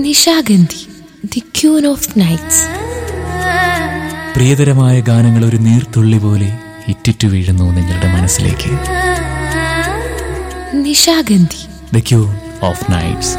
Nishagandhi the queen of nights പ്രിയതരമായ ഗാനങ്ങൾ ഒരു നീർത്തുള്ളി പോലെ ഇറ്റിറ്റു വീഴുന്നു നിങ്ങളുടെ മനസ്സിലേക്ക് Nishagandhi the queen of nights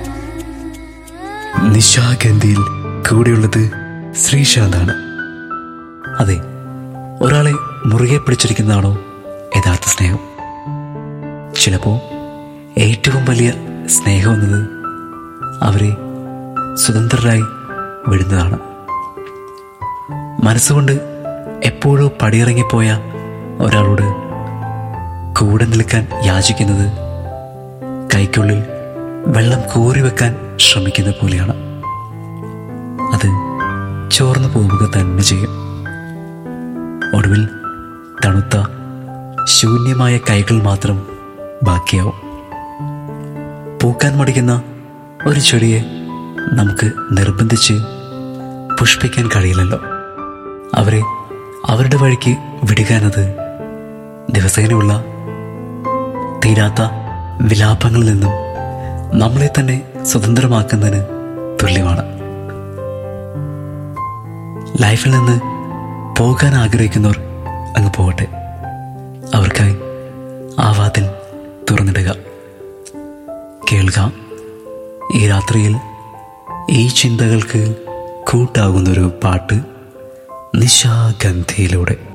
നിശാഗന്ധിയിൽ കൂടെയുള്ളത് ശ്രീശാന്താണ് അതെ ഒരാളെ മുറുകെ പിടിച്ചിരിക്കുന്നതാണോ യഥാർത്ഥ സ്നേഹം ചിലപ്പോൾ ഏറ്റവും വലിയ സ്നേഹം എന്നത് അവരെ സ്വതന്ത്രരായി വിടുന്നതാണ് മനസ്സുകൊണ്ട് എപ്പോഴോ പടിയിറങ്ങിപ്പോയ ഒരാളോട് കൂടെ നിൽക്കാൻ യാചിക്കുന്നത് കൈക്കുള്ളിൽ വെള്ളം കോരി വെക്കാൻ ശ്രമിക്കുന്ന പോലെയാണ് അത് ചോർന്നു പോവുക തന്നെ ചെയ്യും ഒടുവിൽ തണുത്ത ശൂന്യമായ കൈകൾ മാത്രം ബാക്കിയാവും പൂക്കാൻ മടിക്കുന്ന ഒരു ചെടിയെ നമുക്ക് നിർബന്ധിച്ച് പുഷ്പിക്കാൻ കഴിയില്ലല്ലോ അവരെ അവരുടെ വഴിക്ക് വിടുകാനത് ദിവസേനയുള്ള തീരാത്ത വിലാപങ്ങളിൽ നിന്നും നമ്മളെ തന്നെ സ്വതന്ത്രമാക്കുന്നതിന് തുല്യമാണ് ലൈഫിൽ നിന്ന് പോകാൻ ആഗ്രഹിക്കുന്നവർ അങ്ങ് പോകട്ടെ അവർക്കായി ആ വാതിൽ തുറന്നിടുക കേൾക്കുക ഈ രാത്രിയിൽ ഈ ചിന്തകൾക്ക് കൂട്ടാകുന്നൊരു പാട്ട് നിശാഗന്ധിയിലൂടെ